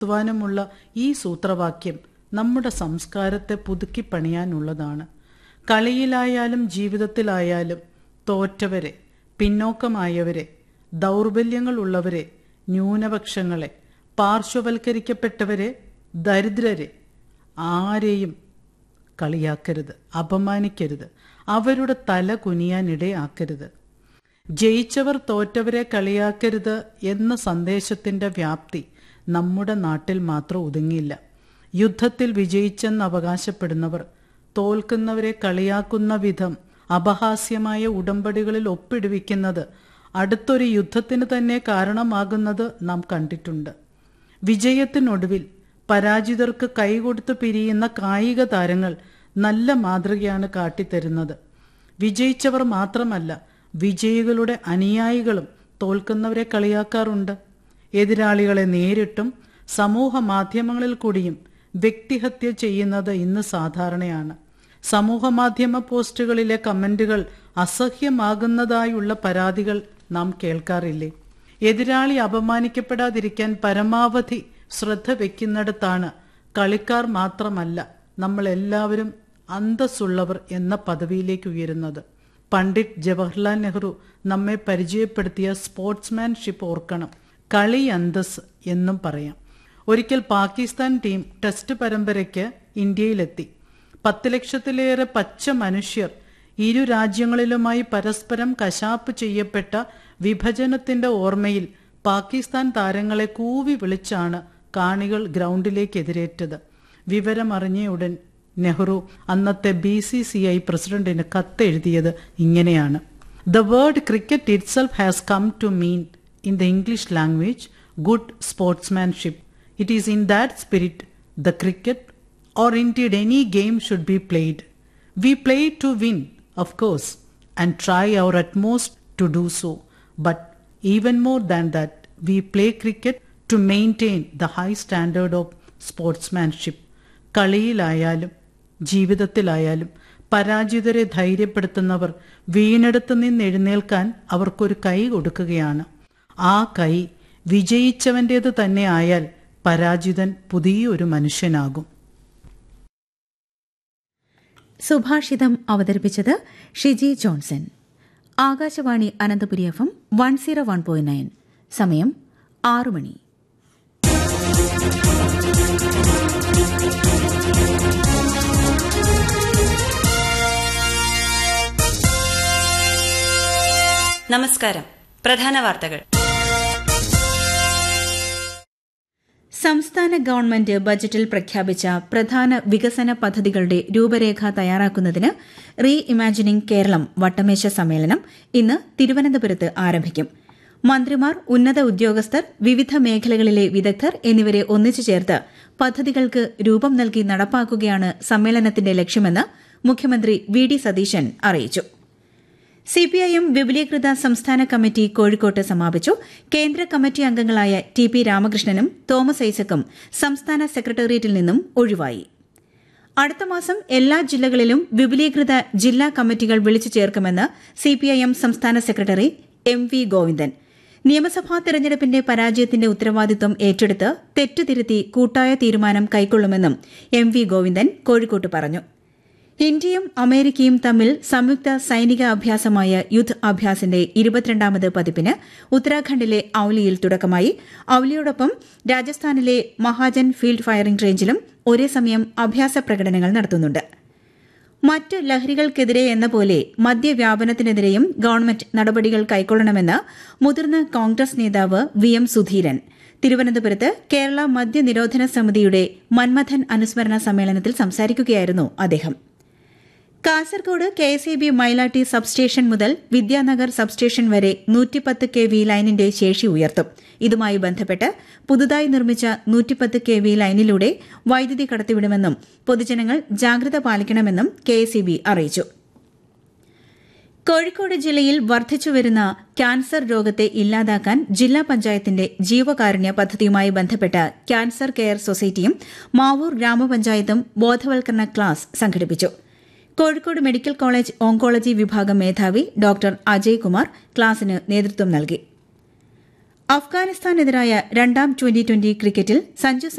അധ്വാനമുള്ള ഈ സൂത്രവാക്യം നമ്മുടെ സംസ്കാരത്തെ പുതുക്കി പണിയാനുള്ളതാണ് കളിയിലായാലും ജീവിതത്തിലായാലും തോറ്റവരെ പിന്നോക്കമായവരെ ദൗർബല്യങ്ങളുള്ളവരെ ന്യൂനപക്ഷങ്ങളെ പാർശ്വവൽക്കരിക്കപ്പെട്ടവരെ ദരിദ്രരെ ആരെയും കളിയാക്കരുത് അപമാനിക്കരുത് അവരുടെ തല കുനിയാനിടയാക്കരുത് ജയിച്ചവർ തോറ്റവരെ കളിയാക്കരുത് എന്ന സന്ദേശത്തിന്റെ വ്യാപ്തി നമ്മുടെ നാട്ടിൽ മാത്രം ഒതുങ്ങിയില്ല യുദ്ധത്തിൽ വിജയിച്ചെന്ന് അവകാശപ്പെടുന്നവർ തോൽക്കുന്നവരെ കളിയാക്കുന്ന വിധം അപഹാസ്യമായ ഉടമ്പടികളിൽ ഒപ്പിടുവിക്കുന്നത് അടുത്തൊരു യുദ്ധത്തിന് തന്നെ കാരണമാകുന്നത് നാം കണ്ടിട്ടുണ്ട് വിജയത്തിനൊടുവിൽ പരാജിതർക്ക് കൈകൊടുത്ത് പിരിയുന്ന കായിക താരങ്ങൾ നല്ല മാതൃകയാണ് കാട്ടിത്തരുന്നത് വിജയിച്ചവർ മാത്രമല്ല വിജയികളുടെ അനുയായികളും തോൽക്കുന്നവരെ കളിയാക്കാറുണ്ട് എതിരാളികളെ നേരിട്ടും സമൂഹ മാധ്യമങ്ങളിൽ കൂടിയും വ്യക്തിഹത്യ ചെയ്യുന്നത് ഇന്ന് സാധാരണയാണ് സമൂഹ മാധ്യമ പോസ്റ്റുകളിലെ കമന്റുകൾ അസഹ്യമാകുന്നതായുള്ള പരാതികൾ നാം കേൾക്കാറില്ലേ എതിരാളി അപമാനിക്കപ്പെടാതിരിക്കാൻ പരമാവധി ശ്രദ്ധ വെക്കുന്നിടത്താണ് കളിക്കാർ മാത്രമല്ല നമ്മൾ എല്ലാവരും അന്തസ്സുള്ളവർ എന്ന പദവിയിലേക്ക് ഉയരുന്നത് പണ്ഡിറ്റ് ജവഹർലാൽ നെഹ്റു നമ്മെ പരിചയപ്പെടുത്തിയ സ്പോർട്സ്മാൻഷിപ്പ് ഓർക്കണം കളി അന്തസ് എന്നും പറയാം ഒരിക്കൽ പാകിസ്ഥാൻ ടീം ടെസ്റ്റ് പരമ്പരയ്ക്ക് ഇന്ത്യയിലെത്തി പത്ത് ലക്ഷത്തിലേറെ പച്ച മനുഷ്യർ ഇരു രാജ്യങ്ങളിലുമായി പരസ്പരം കശാപ്പ് ചെയ്യപ്പെട്ട വിഭജനത്തിന്റെ ഓർമ്മയിൽ പാകിസ്ഥാൻ താരങ്ങളെ കൂവി വിളിച്ചാണ് കാണികൾ ഗ്രൗണ്ടിലേക്ക് എതിരേറ്റത് വിവരമറിഞ്ഞ ഉടൻ നെഹ്റു അന്നത്തെ ബി സി സി ഐ പ്രസിഡന്റിന് കത്തെഴുതിയത് ഇങ്ങനെയാണ് the word cricket itself has come to mean in the English language good sportsmanship it is in that spirit the cricket or indeed any game should be played. We play to win, of course, and try our utmost to do so. But even more than that, we play cricket to maintain the high standard of sportsmanship. കളിയിലായാലും ജീവിതത്തിലായാലും പരാജിതരെ ധൈര്യപ്പെടുത്തുന്നവർ വീണെടുത്ത് നിന്ന് എഴുന്നേൽക്കാൻ അവർക്കൊരു കൈ കൊടുക്കുകയാണ് ആ കൈ വിജയിച്ചവൻ്റേത് തന്നെ ആയാൽ പരാജിതൻ പുതിയൊരു മനുഷ്യനാകും സുഭാഷിതം അവതരിപ്പിച്ചത് Shiji Johnson Akashvani Ananthapuri F M one zero one point nine സമയം ആറു മണി നമസ്കാരം പ്രധാന വാർത്തകൾ സംസ്ഥാന ഗവൺമെന്റ് ബജറ്റിൽ പ്രഖ്യാപിച്ച പ്രധാന വികസന പദ്ധതികളുടെ രൂപരേഖ തയ്യാറാക്കുന്നതിന് റീ ഇമാജിനിംഗ് കേരളം വട്ടമേശ സമ്മേളനം ഇന്ന് തിരുവനന്തപുരത്ത് ആരംഭിക്കും മന്ത്രിമാർ ഉന്നത ഉദ്യോഗസ്ഥർ വിവിധ മേഖലകളിലെ വിദഗ്ധർ എന്നിവരെ ഒന്നിച്ചു ചേർത്ത് പദ്ധതികൾക്ക് രൂപം നൽകി നടപ്പാക്കുകയാണ് സമ്മേളനത്തിന്റെ ലക്ഷ്യമെന്ന് മുഖ്യമന്ത്രി വി ഡി സതീശൻ അറിയിച്ചു സിപിഐഎം വിപുലീകൃത സംസ്ഥാന കമ്മിറ്റി കോഴിക്കോട്ട് സമാപിച്ചു കേന്ദ്ര കമ്മിറ്റി അംഗങ്ങളായ ടി പി രാമകൃഷ്ണനും തോമസ് ഐസക്കും സംസ്ഥാന സെക്രട്ടേറിയറ്റിൽ നിന്നും ഒഴിവായി അടുത്ത മാസം എല്ലാ ജില്ലകളിലും വിപുലീകൃത ജില്ലാ കമ്മിറ്റികൾ വിളിച്ചു ചേർക്കുമെന്ന് സിപിഐഎം സംസ്ഥാന സെക്രട്ടറി എം വി ഗോവിന്ദൻ നിയമസഭാ തെരഞ്ഞെടുപ്പിന്റെ പരാജയത്തിന്റെ ഉത്തരവാദിത്വം ഏറ്റെടുത്ത് തെറ്റുതിരുത്തി കൂട്ടായ തീരുമാനം കൈക്കൊള്ളുമെന്നും എം വി ഗോവിന്ദൻ കോഴിക്കോട്ട് പറഞ്ഞു ഇന്ത്യയും അമേരിക്കയും തമ്മിൽ സംയുക്ത സൈനിക അഭ്യാസമായ യുദ്ധ് അഭ്യാസിന്റെ ഇരുപത്തിരണ്ടാമത് പതിപ്പിന് ഉത്തരാഖണ്ഡിലെ ഔലിയിൽ തുടക്കമായി ഔലിയോടൊപ്പം രാജസ്ഥാനിലെ മഹാജൻ ഫീൽഡ് ഫയറിംഗ് റേഞ്ചിലും ഒരേ സമയം അഭ്യാസ പ്രകടനങ്ങൾ നടത്തുന്നുണ്ട് മറ്റ് ലഹരികൾക്കെതിരെ എന്ന പോലെ മദ്യവ്യാപനത്തിനെതിരെയും ഗവൺമെന്റ് നടപടികൾ കൈക്കൊള്ളണമെന്ന് മുതിർന്ന കോൺഗ്രസ് നേതാവ് വി എം സുധീരൻ തിരുവനന്തപുരത്ത് കേരള മദ്യനിരോധന സമിതിയുടെ മന്മഥൻ അനുസ്മരണ സമ്മേളനത്തിൽ സംസാരിക്കുകയായിരുന്നു അദ്ദേഹം Kasaragod K S E B Mylatty substation മുതൽ വിദ്യാനഗർ സബ്സ്റ്റേഷൻ വരെ നൂറ്റിപ്പത്ത് കെ വി ലൈനിന്റെ ശേഷി ഉയർത്തും ഇതുമായി ബന്ധപ്പെട്ട് പുതുതായി നിർമ്മിച്ച നൂറ്റിപ്പത്ത് കെ വി ലൈനിലൂടെ വൈദ്യുതി കടത്തിവിടുമെന്നും പൊതുജനങ്ങൾ ജാഗ്രത പാലിക്കണമെന്നും കെ എസ് ഇ ബി അറിയിച്ചു കോഴിക്കോട് ജില്ലയിൽ വർദ്ധിച്ചുവരുന്ന ക്യാൻസർ രോഗത്തെ ഇല്ലാതാക്കാൻ ജില്ലാ പഞ്ചായത്തിന്റെ ജീവകാരുണ്യ പദ്ധതിയുമായി ബന്ധപ്പെട്ട ക്യാൻസർ കെയർ സൊസൈറ്റിയും മാവൂർ ഗ്രാമപഞ്ചായത്തും ബോധവൽക്കരണ ക്ലാസ് സംഘടിപ്പിച്ചു കോഴിക്കോട് മെഡിക്കൽ കോളേജ് ഓങ്കോളജി വിഭാഗം മേധാവി ഡോക്ടർ അജയ് കുമാർ ക്ലാസിന് നേതൃത്വം നൽകി അഫ്ഗാനിസ്ഥാനെതിരായ രണ്ടാം ട്വന്റി ട്വന്റി ക്രിക്കറ്റിൽ സഞ്ജു